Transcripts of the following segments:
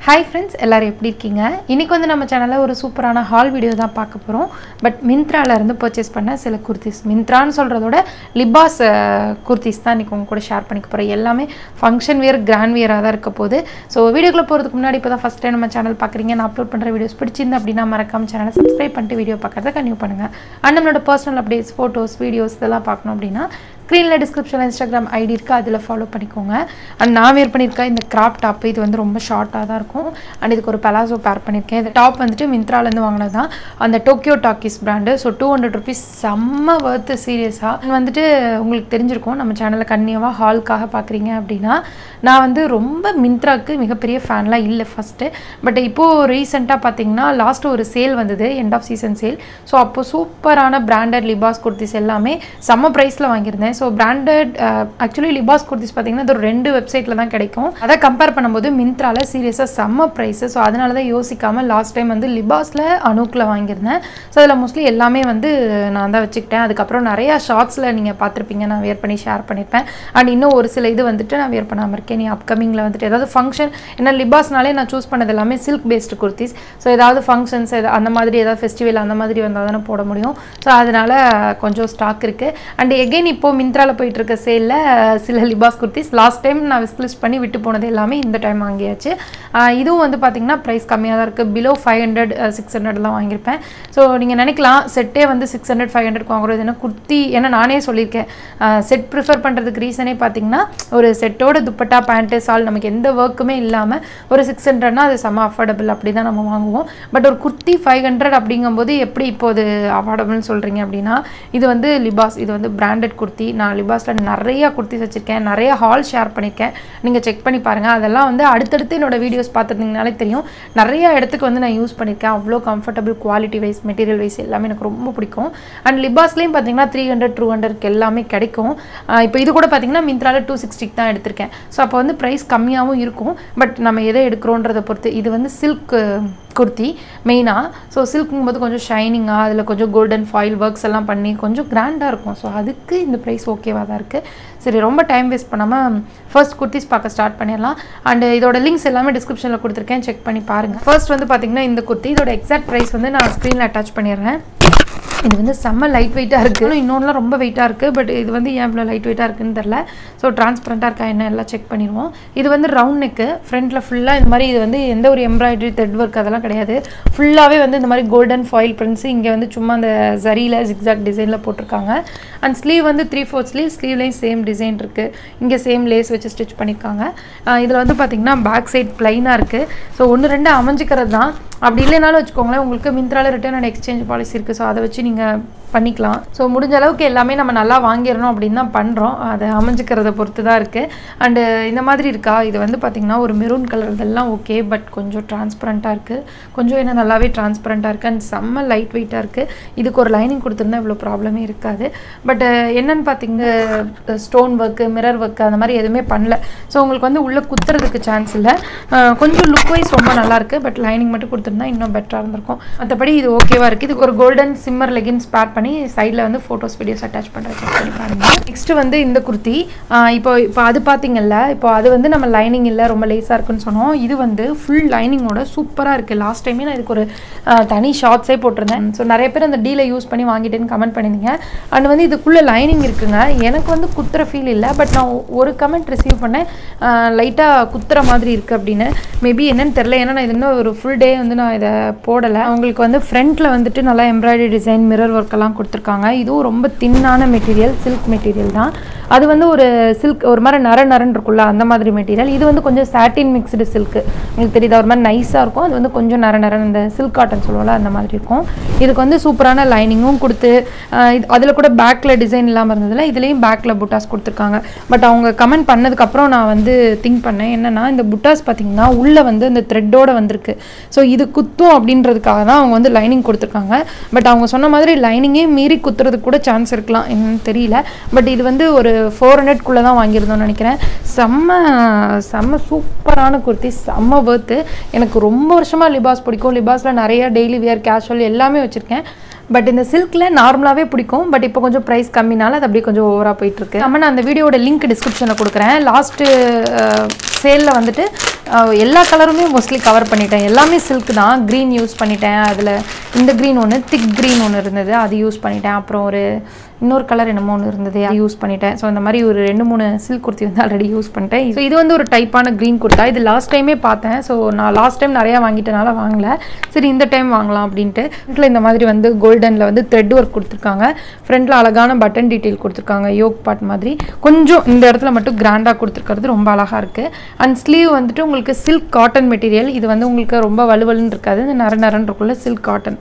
hi friends எல்லோரும் எப்படி இருக்கீங்க இன்றைக்கி வந்து நம்ம சேனலில் ஒரு சூப்பரான ஹால் வீடியோ தான் பார்க்க போகிறோம் பட் மிந்த்ரால இருந்து பர்ச்சேஸ் பண்ண சில குர்த்திஸ் மிந்த்ரான்னு சொல்கிறதோட லிபாஸ் குர்த்திஸ் தான் இன்றைக்கி உங்க கூட ஷேர் பண்ணிக்க போகிறேன் எல்லாமே ஃபங்க்ஷன் வியர் கிராண்ட் வியராக தான் இருக்க போகுது ஸோ வீடியோக்குள்ளே போகிறதுக்கு முன்னாடி இப்போ தான் ஃபஸ்ட் டைம் நம்ம சேனல் பார்க்குறீங்க நான் அப்லோட் பண்ணுற வீடியோஸ் பிடிச்சிருந்து அப்படின்னா மறக்காம சேனலை சப்ஸ்கிரைப் பண்ணிட்டு வீடியோ பார்க்குறத கன்டினியூ பண்ணுங்கள் அண்ட் நம்மளோட பர்சனல் அப்டேட்ஸ் ஃபோட்டோஸ் வீடியோஸ் இதெல்லாம் பார்க்கணும் அப்படின்னா ஸ்க்ரீனில் டிஸ்கிரிப்ஷனில் இன்ஸ்டாகிராம் ஐடி இருக்குது அதில் ஃபாலோ பண்ணிக்கோங்க அண்ட் நான் வேர் பண்ணியிருக்கேன் இந்த கிராப் டாப் இது வந்து ரொம்ப ஷார்ட்டாக தான் இருக்கும் அண்ட் இதுக்கு ஒரு பலாசோ பேர் பண்ணியிருக்கேன் இந்த டாப் வந்துட்டு மிந்த்ராலேருந்து வாங்கினது தான் அந்த Tokyo Talkies brand so two hundred rupees செம்ம ஒர்த்து சீரியஸாக வந்துட்டு உங்களுக்கு தெரிஞ்சிருக்கும் நம்ம சேனலில் கன்னியாவாக ஹால்க்காக பார்க்குறீங்க அப்படின்னா நான் வந்து ரொம்ப மிந்த்ராக்கு மிகப்பெரிய ஃபேன்லாம் இல்லை ஃபஸ்ட்டு பட் இப்போது ரீசெண்டாக பார்த்தீங்கன்னா லாஸ்ட்டு ஒரு சேல் வந்தது end of season sale so அப்போ சூப்பரான பிராண்டட் லிபாஸ் குர்த்திஸ் எல்லாமே செம்ம ப்ரைஸில் வாங்கியிருந்தேன் so branded actually Libas kurtis பார்த்தீங்கன்னா இது ஒரு ரெண்டு வெப்சைட்டில் தான் கிடைக்கும் அதை கம்பேர் பண்ணும்போது மிந்த்ரால சீரியஸாக செம்ம ப்ரைஸு ஸோ அதனால தான் யோசிக்காமல் லாஸ்ட் டைம் வந்து லிபாஸில் அணுக்கில் வாங்கியிருந்தேன் ஸோ அதில் மோஸ்ட்லி எல்லாமே வந்து நான் தான் வச்சுக்கிட்டேன் அதுக்கப்புறம் நிறையா ஷார்ட்ஸில் நீங்கள் பார்த்துருப்பீங்க நான் வேர் பண்ணி ஷேர் பண்ணியிருப்பேன் அண்ட் இன்னும் ஒரு சில இது வந்துட்டு நான் வேர் பண்ணாமல் இருக்கேன் நீ அப்கமிங்கில் வந்துட்டு ஏதாவது ஃபங்க்ஷன் ஏன்னா லிபாஸ்னாலே நான் சூஸ் பண்ணது எல்லாமே சில்க் பேஸ்டு குர்த்திஸ் ஸோ ஏதாவது ஃபங்க்ஷன்ஸ் அந்த மாதிரி ஏதாவது ஃபெஸ்டிவல் அந்த மாதிரி வந்தால் தானே போட முடியும் ஸோ அதனால் கொஞ்சம் ஸ்டாக் இருக்குது அண்ட் எகெயின் இப்போது மிந்த்ராவில் போயிட்டு இருக்க சேலில் சில லிபாஸ் குர்த்திஸ் லாஸ்ட் டைம் நான் விஸ்லிஸ்ட் பண்ணி விட்டு போனது எல்லாமே இந்த டைம் வாங்கியாச்சு இதுவும் வந்து பார்த்திங்கன்னா ப்ரைஸ் கம்மியாக தான் இருக்குது பிலோ ஃபைவ் ஹண்ட்ரட் சிக்ஸ் ஹண்ட்ரட்லாம் வாங்கியிருப்பேன் ஸோ நீங்கள் நினைக்கலாம் செட்டே வந்து சிக்ஸ் ஹண்ட்ரட் ஃபைவ் ஹண்ட்ரட் வாங்குறது ஏன்னா குர்த்தி ஏன்னா நானே சொல்லியிருக்கேன் செட் ப்ரிஃபர் பண்ணுறதுக்கு ரீசனே பார்த்தீங்கன்னா ஒரு செட்டோட துப்பட்டா பேண்ட்டு சால் நமக்கு எந்த ஒர்க்குமே இல்லாமல் ஒரு சிக்ஸ் ஹண்ட்ரட்னா அது செம்ம அஃபோர்டபுள் அப்படி தான் நம்ம வாங்குவோம் பட் ஒரு குர்த்தி ஃபைவ் ஹண்ட்ரட் அப்படிங்கும்போது எப்படி இப்போது அஃபோர்டபுள்னு சொல்கிறீங்க அப்படின்னா இது வந்து லிபாஸ் இது வந்து பிராண்டட் குர்த்தி நான் லிபாஸில் நிறையா குர்த்திஸ் வச்சுருக்கேன் நிறைய ஹால் ஷேர் பண்ணியிருக்கேன் நீங்கள் செக் பண்ணி பாருங்கள் அதெல்லாம் வந்து அடுத்தடுத்து என்னோட வீடியோஸ் பார்த்துருந்தீங்கனாலே தெரியும் நிறைய இடத்துக்கு வந்து நான் யூஸ் பண்ணியிருக்கேன் அவ்வளோ comfortable quality wise material wise எல்லாமே எனக்கு ரொம்ப பிடிக்கும் அண்ட் லிபாஸ்லேயும் பார்த்தீங்கன்னா த்ரீ ஹண்ட்ரட் டூ ஹண்ட்ரட்க்கு எல்லாமே கிடைக்கும் இப்போ இது கூட பார்த்தீங்கன்னா மிந்த்ரால டூ சிக்ஸ்டிக்கு தான் எடுத்திருக்கேன் ஸோ அப்போ வந்து ப்ரைஸ் கம்மியாகவும் இருக்கும் பட் நம்ம எதை எடுக்கிறோன்றதை பொறுத்து இது வந்து சில்க் குர்த்தி மெயினாக ஸோ சில்க்குங்கும் போது கொஞ்சம் ஷைனிங்காக அதில் கொஞ்சம் கோல்டன் ஃபாயில் ஒர்க்ஸ் எல்லாம் பண்ணி கொஞ்சம் கிராண்டாக இருக்கும் ஸோ அதுக்கு இந்த ப்ரைஸ் ஓகேவாக தான் இருக்குது சரி ரொம்ப டைம் வேஸ்ட் பண்ணாமல் ஃபர்ஸ்ட் குர்த்திஸ் பார்க்க ஸ்டார்ட் பண்ணிடலாம் அண்ட் இதோட லிங்க்ஸ் எல்லாமே டிஸ்கிரிப்ஷனில் கொடுத்துருக்கேன் செக் பண்ணி பாருங்கள் ஃபர்ஸ்ட் வந்து பார்த்தீங்கன்னா இந்த குர்த்தி இதோட எக்ஸாக்ட் ப்ரைஸ் வந்து நான் ஸ்க்ரீனில் அட்டாச் பண்ணிடுறேன் இது வந்து செம்ம லைட் வெயிட்டாக இருக்குது இன்னொன்றுலாம் ரொம்ப வெயிட்டாக இருக்குது பட் இது வந்து ஏன் இவ்வளோ லைட் வெயிட்டாக இருக்குன்னு தெரில ஸோ டிரான்ஸ்பரண்ட்டாக இருக்கா என்ன எல்லாம் செக் பண்ணிடுவோம் இது வந்து ரவுண்ட் நெக்கு ஃப்ரண்ட்டில் ஃபுல்லாக இந்த மாதிரி இது வந்து எந்த ஒரு எம்ப்ராய்டரி த்ரெட் ஒர்க் அதெல்லாம் கிடையாது ஃபுல்லாகவே வந்து இந்த மாதிரி கோல்டன் ஃபாயில் பிரிண்ட்ஸு இங்கே வந்து சும்மா அந்த ஜரியில் ஜிக்ஸாக் டிசைனில் போட்டிருக்காங்க அண்ட் ஸ்லீவ் வந்து த்ரீ ஃபோர்த் ஸ்லீவ் ஸ்லீவ்லேயும் சேம் டிசைன் இருக்குது இங்கே சேம் லேஸ் வச்சு ஸ்டிச் பண்ணியிருக்காங்க இதில் வந்து பார்த்திங்கன்னா பேக் சைட் ப்ளைனாக இருக்குது ஸோ ஒன்று ரெண்டு அமைஞ்சிக்கிறது தான் அப்படி இல்லைனாலும் வச்சுக்கோங்களேன் உங்களுக்கு மிந்த்ரால ரிட்டர்ன் அண்ட் எக்ஸ்சேஞ்ச் பாலிசி இருக்குது ஸோ அதை வச்சு நீங்கள் பண்ணிக்கலாம் ஸோ முடிஞ்ச அளவுக்கு எல்லாமே நம்ம நல்லா வாங்கிடணும் அப்படின்னு தான் பண்ணுறோம் அதை அமைஞ்சிக்கிறத பொறுத்து தான் இருக்குது அண்டு இந்த மாதிரி இருக்கா இது வந்து பார்த்திங்கன்னா ஒரு மெரூன் கலர் இதெல்லாம் ஓகே பட் கொஞ்சம் டிரான்ஸ்பரண்ட்டாக இருக்குது கொஞ்சம் என்ன நல்லாவே டிரான்ஸ்பரண்ட்டாக இருக்குது அண்ட் செம்ம லைட் வெயிட்டாக இருக்குது இதுக்கு ஒரு லைனிங் கொடுத்துருந்தா இவ்வளோ ப்ராப்ளமே இருக்காது பட் என்னென்னு பார்த்தீங்க ஸ்டோன் ஒர்க்கு மிரர் ஒர்க்கு அந்த மாதிரி எதுவுமே பண்ணல ஸோ உங்களுக்கு வந்து உள்ளே குத்துறதுக்கு சான்ஸ் இல்லை கொஞ்சம் லுக் வைஸ் ரொம்ப நல்லாயிருக்கு பட் லைனிங் மட்டும் கொடுத்துருந்தா இன்னும் பெட்டராக இருந்திருக்கும் மற்றபடி இது ஓகேவாக இருக்குது இதுக்கு ஒரு கோல்டன் சிம்மர் லெகின்ஸ் பேர் பண்ணி சைடில் வந்து ஃபோட்டோஸ் வீடியோஸ் அட்டாச் பண்ணுறேன் செக் பண்ணி பாருங்க நெக்ஸ்ட்டு வந்து இந்த குர்த்தி இப்போ இப்போ அது பார்த்தீங்கல்ல இப்போ அது வந்து நம்ம லைனிங் இல்லை ரொம்ப லேஸாக இருக்குன்னு சொன்னோம் இது வந்து ஃபுல் லைனிங்கோட சூப்பராக இருக்குது லாஸ்ட் டைமே நான் இதுக்கு ஒரு தனி ஷார்ட்ஸே போட்டிருந்தேன் ஸோ நிறைய பேர் அந்த டீலை யூஸ் பண்ணி வாங்கிட்டேன்னு கமெண்ட் பண்ணியிருந்தீங்க அண்ட் வந்து இதுக்குள்ளே லைனிங் இருக்குங்க எனக்கு வந்து குத்துற ஃபீல் இல்லை பட் நான் ஒரு கமெண்ட் ரிசீவ் பண்ணேன் லைட்டாக குத்துற மாதிரி இருக்குது அப்படின்னு மேபி என்னன்னு தெரில ஏன்னா நான் இது இன்னும் ஒரு ஃபுல் டே வந்து நான் இதை போடலை அவங்களுக்கு வந்து ஃப்ரண்ட்டில் வந்துட்டு நல்லா எம்ப்ராய்டரி டிசைன் மிரர் ஒர்க் எல்லாம் கொடுத்துருக்காங்க இதுவும் ரொம்ப தின்னான மெட்டீரியல் சில்க் மெட்டீரியல் தான் அது வந்து ஒரு சில்க் ஒரு மாதிரி நர நரன் இருக்குல்ல அந்த மாதிரி மெட்டீரியல் இது வந்து கொஞ்சம் சாட்டின் மிக்ஸ்டு சில்க்கு உங்களுக்கு தெரியுதா ஒரு மாதிரி நைஸாக இருக்கும் அது வந்து கொஞ்சம் நர நரன் இந்த சில்க் காட்டன் சொல்லுவோம்ல அந்த மாதிரி இருக்கும் இதுக்கு வந்து சூப்பரான லைனிங்கும் கொடுத்து இது அதில் கூட பேக்கில் டிசைன் இல்லாமல் இருந்ததில்ல இதுலேயும் பேக்கில் புட்டாஸ் கொடுத்துருக்காங்க பட் அவங்க கமெண்ட் பண்ணதுக்கப்புறம் நான் வந்து திங்க் பண்ணேன் என்னென்னா இந்த புட்டாஸ் பார்த்திங்கன்னா உள்ளே வந்து இந்த த்ரெட்டோட வந்திருக்கு ஸோ இது குத்தும் அப்படின்றதுக்காக தான் அவங்க வந்து லைனிங் கொடுத்துருக்காங்க பட் அவங்க சொன்ன மாதிரி லைனிங்கே மீறி குத்துறதுக்கு கூட சான்ஸ் இருக்கலாம் என்னன்னு தெரியல பட் இது வந்து ஒரு ஃபோர் ஹண்ட்ரட்குள்ளே தான் வாங்கியிருந்தோம்னு நினைக்கிறேன் செம்ம செம்ம சூப்பரான குர்த்தி செம்ம ஒர்த்து எனக்கு ரொம்ப வருஷமாக லிபாஸ் பிடிக்கும் லிபாஸில் நிறைய டெய்லி வியர் கேஷுவல் எல்லாமே வச்சுருக்கேன் பட் இந்த சில்கில் நார்மலாகவே பிடிக்கும் பட் இப்போ கொஞ்சம் ப்ரைஸ் கம்மினால அது அப்படியே கொஞ்சம் ஓவராக போயிட்டுருக்கு நம்ம நான் அந்த வீடியோட லிங்க் டிஸ்கிரிப்ஷனில் கொடுக்குறேன் லாஸ்ட்டு சேலில் வந்துட்டு அஹ், எல்லா கலருமே மோஸ்ட்லி கவர் பண்ணிட்டேன் எல்லாமே சில்க் தான் க்ரீன் யூஸ் பண்ணிட்டேன் அதில் இந்த க்ரீன் ஒன்று திக் க்ரீன் ஒன்று இருந்தது அது யூஸ் பண்ணிட்டேன் அப்புறம் ஒரு இன்னொரு கலர் என்னமோ ஒன்று இருந்தது அது யூஸ் பண்ணிட்டேன் ஸோ இந்த மாதிரி ஒரு ரெண்டு மூணு சில்க் குர்த்தி வந்து ஆல்ரெடி யூஸ் பண்ணிட்டேன் ஸோ இது வந்து ஒரு டைப்பான க்ரீன் குர்த்தா இது லாஸ்ட் டைமே பார்த்தேன் ஸோ நான் லாஸ்ட் டைம் நிறையா வாங்கிட்டனால வாங்கல சரி இந்த டைம் வாங்கலாம் அப்படின்ட்டு ஃப்ரண்ட்டில் இந்த மாதிரி வந்து கோல்டனில் வந்து த்ரெட் ஒர்க் கொடுத்துருக்காங்க ஃப்ரண்ட்டில் அழகான பட்டன் டீட்டெயில் கொடுத்துருக்காங்க யோக் பார்ட் மாதிரி கொஞ்சம் இந்த இடத்துல மட்டும் கிராண்டாக கொடுத்துருக்கிறது ரொம்ப அழகாக இருக்குது அண்ட் ஸ்லீவ் வந்துட்டு உங்களுக்கு சில்க் காட்டன் மெட்டீரியல் இது வந்து உங்களுக்கு ரொம்ப வலுவலுன்னு இருக்காது இந்த நர நரன்னு இருக்குள்ள சில்க் காட்டன்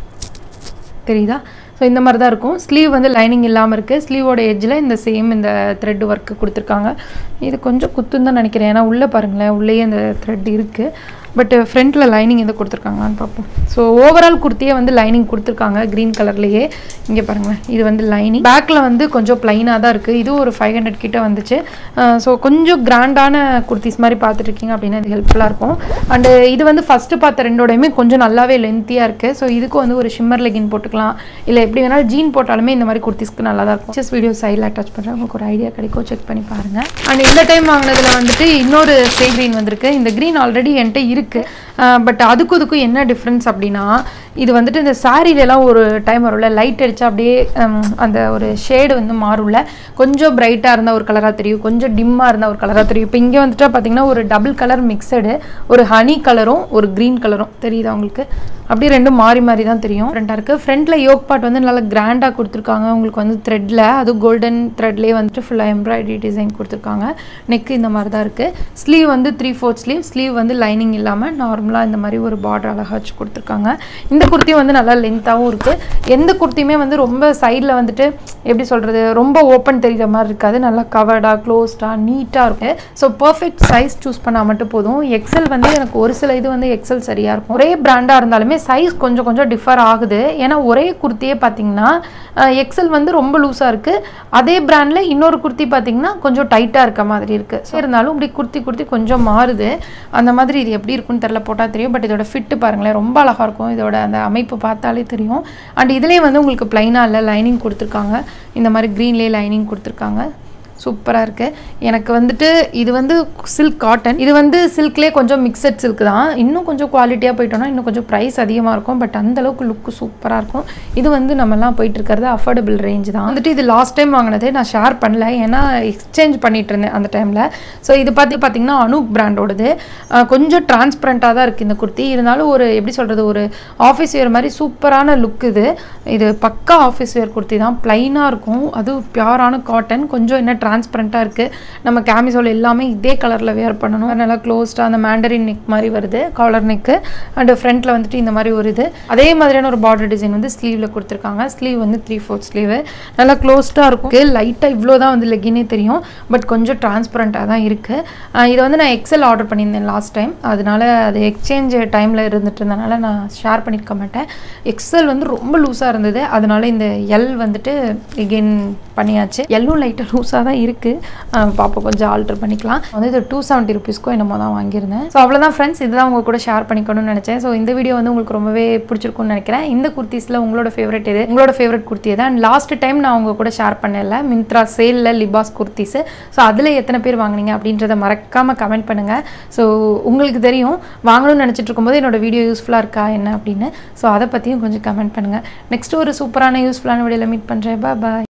தெரியுதா ஸோ இந்த மாதிரி தான் இருக்கும் ஸ்லீவ் வந்து லைனிங் இல்லாமல் இருக்குது ஸ்லீவோட எட்ஜில் இந்த சேம் இந்த த்ரெட் ஒர்க்கு கொடுத்துருக்காங்க இது கொஞ்சம் குத்துன்னு தான் நினைக்கிறேன் ஏன்னா உள்ளே பாருங்களேன் உள்ளேயே அந்த த்ரெட் இருக்குது பட் ஃப்ரண்ட்டில் லைனிங் எது கொடுத்துருக்காங்களான்னு பார்ப்போம் ஸோ ஓவரால் குர்த்தியே வந்து லைனிங் கொடுத்துருக்காங்க க்ரீன் கலர்லேயே இங்கே பாருங்களேன் இது வந்து லைனிங் பேக்கில் வந்து கொஞ்சம் ப்ளைனாக தான் இருக்குது இது ஒரு ஃபைவ் ஹண்ட்ரட் கிட்ட வந்துச்சு ஸோ கொஞ்சம் கிராண்டான குர்த்திஸ் மாதிரி பார்த்துட்ருக்கீங்க அப்படின்னா இது ஹெல்ப்ஃபுல்லாக இருக்கும் அண்டு இது வந்து ஃபஸ்ட்டு பார்த்த ரெண்டோடையுமே கொஞ்சம் நல்லாவே லென்த்தியாக இருக்குது ஸோ இதுக்கு வந்து ஒரு ஷிம்மர் லெகின் போட்டுக்கலாம் இல்லை எப்படி வேணாலும் ஜீன் போட்டாலுமே இந்த மாதிரி குர்த்திஸ்க்கு நல்லா தான் இருக்கும் ஜஸ்ட் வீடியோ சைடில் அட்டாச் பண்ணுறேன் உங்களுக்கு ஒரு ஐடியா கிடைக்கும் செக் பண்ணி பாருங்கள் அண்ட் இந்த டைம் வாங்கினதில் வந்துட்டு இன்னொரு சே க்ரீன் வந்திருக்கு இந்த க்ரீன் ஆல்ரெடி என்கிட்ட இருக்குது பட் அதுக்கும் இதுக்கும் என்ன டிஃப்ரென்ஸ் அப்படின்னா இது வந்துட்டு இந்த சாரீலலாம் ஒரு டைம் வரும்ல லைட் அடிச்சா அப்படியே ஹம், அந்த ஒரு ஷேடு வந்து மாறும்ல கொஞ்சம் பிரைட்டாக இருந்தால் ஒரு கலராக தெரியும் கொஞ்சம் டிம்மாக இருந்தால் ஒரு கலராக தெரியும் இப்போ இங்கே வந்துட்டு பார்த்தீங்கன்னா ஒரு டபுள் கலர் மிக்சடு ஒரு ஹனி கலரும் ஒரு க்ரீன் கலரும் தெரியுதா உங்களுக்கு அப்படியே ரெண்டும் மாறி மாறி தான் தெரியும் ரெண்டாக இருக்குது ஃப்ரண்ட்டில் யோக் பார்ட் வந்து நல்லா கிராண்டாக கொடுத்துருக்காங்க உங்களுக்கு வந்து த்ரெட்டில் அதுவும் கோல்டன் த்ரெட்லேயே வந்துட்டு ஃபுல்லாக எம்ப்ராய்டரி டிசைன் கொடுத்துருக்காங்க நெக் இந்த மாதிரி தான் இருக்குது ஸ்லீவ் வந்து த்ரீ ஃபோர்த் ஸ்லீவ் ஸ்லீவ் வந்து லைனிங் இல்லாமல் நார்மலாக இந்த மாதிரி ஒரு பார்டர் அழகாக வச்சு கொடுத்துருக்காங்க இந்த குர்த்தி வந்து நல்லா லென்த்தாகவும் இருக்குது எந்த குர்த்தியுமே வந்து ரொம்ப சைடில் வந்துட்டு எப்படி சொல்கிறது ரொம்ப ஓப்பன் தெரிகிற மாதிரி இருக்காது நல்லா கவர்டாக க்ளோஸ்டாக நீட்டாக இருக்கும் ஸோ பர்ஃபெக்ட் சைஸ் சூஸ் பண்ணால் மட்டும் போதும் எக்ஸல் வந்து எனக்கு ஒரு சில இது வந்து எக்ஸல் சரியாக இருக்கும் ஒரே பிராண்டாக இருந்தாலுமே சைஸ் கொஞ்சம் கொஞ்சம் டிஃபர் ஆகுது ஏன்னா ஒரே குர்த்தியே பார்த்தீங்கன்னா எக்ஸல் வந்து ரொம்ப லூஸாக இருக்குது அதே பிராண்டில் இன்னொரு குர்த்தி பார்த்தீங்கன்னா கொஞ்சம் டைட்டாக இருக்க மாதிரி இருக்குது இருந்தாலும் இப்படி குர்த்தி குர்த்தி கொஞ்சம் மாறுது அந்த மாதிரி இது எப்படி இருக்குன்னு தெரில போட்டால் தெரியும் பட் இதோட ஃபிட்டு பாருங்களேன் ரொம்ப அழகாக இருக்கும் இதோட அந்த அமைப்பு பார்த்தாலே தெரியும் அண்ட் இதுலேயே வந்து உங்களுக்கு ப்ளைனாக இல்லை லைனிங் கொடுத்துருக்காங்க இந்த மாதிரி க்ரீன்லேயே லைனிங் கொடுத்துருக்காங்க சூப்பராக இருக்குது எனக்கு வந்துட்டு இது வந்து சில்க் காட்டன் இது வந்து சில்க்லேயே கொஞ்சம் மிக்சட் சில்க் தான் இன்னும் கொஞ்சம் குவாலிட்டியாக போயிட்டோம்னா இன்னும் கொஞ்சம் ப்ரைஸ் அதிகமாக இருக்கும் பட் அந்த அளவுக்கு லுக்கு சூப்பராக இருக்கும் இது வந்து நம்மலாம் போயிட்டு இருக்கிறது அஃபோர்டபுள் ரேஞ்ச் தான் வந்துட்டு இது லாஸ்ட் டைம் வாங்கினது நான் ஷேர் பண்ணல ஏன்னா எக்ஸ்சேஞ்ச் பண்ணிட்டு இருந்தேன் அந்த டைமில் ஸோ இது பார்த்து பார்த்தீங்கன்னா அனூக் பிராண்டோடது அஹ் கொஞ்சம் டிரான்ஸ்பரண்ட்டாக தான் இருக்குது இந்த குர்த்தி இருந்தாலும் ஒரு எப்படி சொல்கிறது ஒரு ஆஃபீஸ் வேர் மாதிரி சூப்பரான லுக் இது இது பக்கா ஆஃபீஸ் வேர் குர்த்தி தான் ப்ளைனாக இருக்கும் அதுவும் பியூரான காட்டன் கொஞ்சம் என்ன டிரான்ஸ்பரண்ட்டாக இருக்குது நம்ம கேமிசோல் எல்லாமே இதே கலரில் வேர் பண்ணணும் நல்லா க்ளோஸ்டாக அந்த மேண்டரின் நெக் மாதிரி வருது காலர் நெக்கு அண்ட் ஃப்ரண்ட்டில் வந்துட்டு இந்த மாதிரி ஒரு இது அதே மாதிரியான ஒரு பார்டர் டிசைன் வந்து ஸ்லீவில் கொடுத்துருக்காங்க ஸ்லீவ் வந்து த்ரீ ஃபோர்த் ஸ்லீவ் நல்லா க்ளோஸ்டாக இருக்கும் லைட்டாக இவ்வளோ தான் வந்து லெக்கினே தெரியும் பட் கொஞ்சம் டிரான்ஸ்பரண்ட்டாக தான் இருக்குது இதை வந்து நான் எக்ஸல் ஆர்டர் பண்ணியிருந்தேன் லாஸ்ட் டைம் அதனால அது எக்ஸ்சேஞ்ச் டைமில் இருந்துட்டு இருந்தனால நான் ஷேர் பண்ணியிருக்க மாட்டேன் எக்ஸல் வந்து ரொம்ப லூஸாக இருந்தது அதனால இந்த எல் வந்துட்டு எகெயின் பண்ணியாச்சு எல்லும் லைட்டாக லூஸாக தான் இருக்குது பார்ப்போம் கொஞ்சம் ஆல்டர் பண்ணிக்கலாம் வந்து இது டூ செவன்ட்டி ருபீஸ்க்கோ என்னமோ தான் வாங்கியிருந்தேன் ஸோ அவ்வளோதான் ஃப்ரெண்ட்ஸ் இதுதான் உங்க கூட ஷேர் பண்ணிக்கணும்னு நினச்சேன் ஸோ இந்த வீடியோ வந்து உங்களுக்கு ரொம்பவே பிடிச்சிருக்கும்னு நினைக்கிறேன் இந்த குர்த்திஸில் உங்களோட ஃபேவரட் எது உங்களோட ஃபேவரட் குர்த்தி எது அண்ட் லாஸ்ட் டைம் நான் உங்க கூட ஷேர் பண்ணல மிந்த்ரா சேலில் லிபாஸ் குர்த்திஸு ஸோ அதில் எத்தனை பேர் வாங்குனீங்க அப்படின்றத மறக்காமல் கமெண்ட் பண்ணுங்கள் ஸோ உங்களுக்கு தெரியும் வாங்கணும்னு நினச்சிட்டு இருக்கும்போது என்னோட வீடியோ யூஸ்ஃபுல்லாக இருக்கா என்ன அப்படின்னு ஸோ அதை பற்றியும் கொஞ்சம் கமெண்ட் பண்ணுங்கள் நெக்ஸ்ட் ஒரு சூப்பரான யூஸ்ஃபுல்லான வீடியோவில் மீட் பண்ணுறேன் பாய்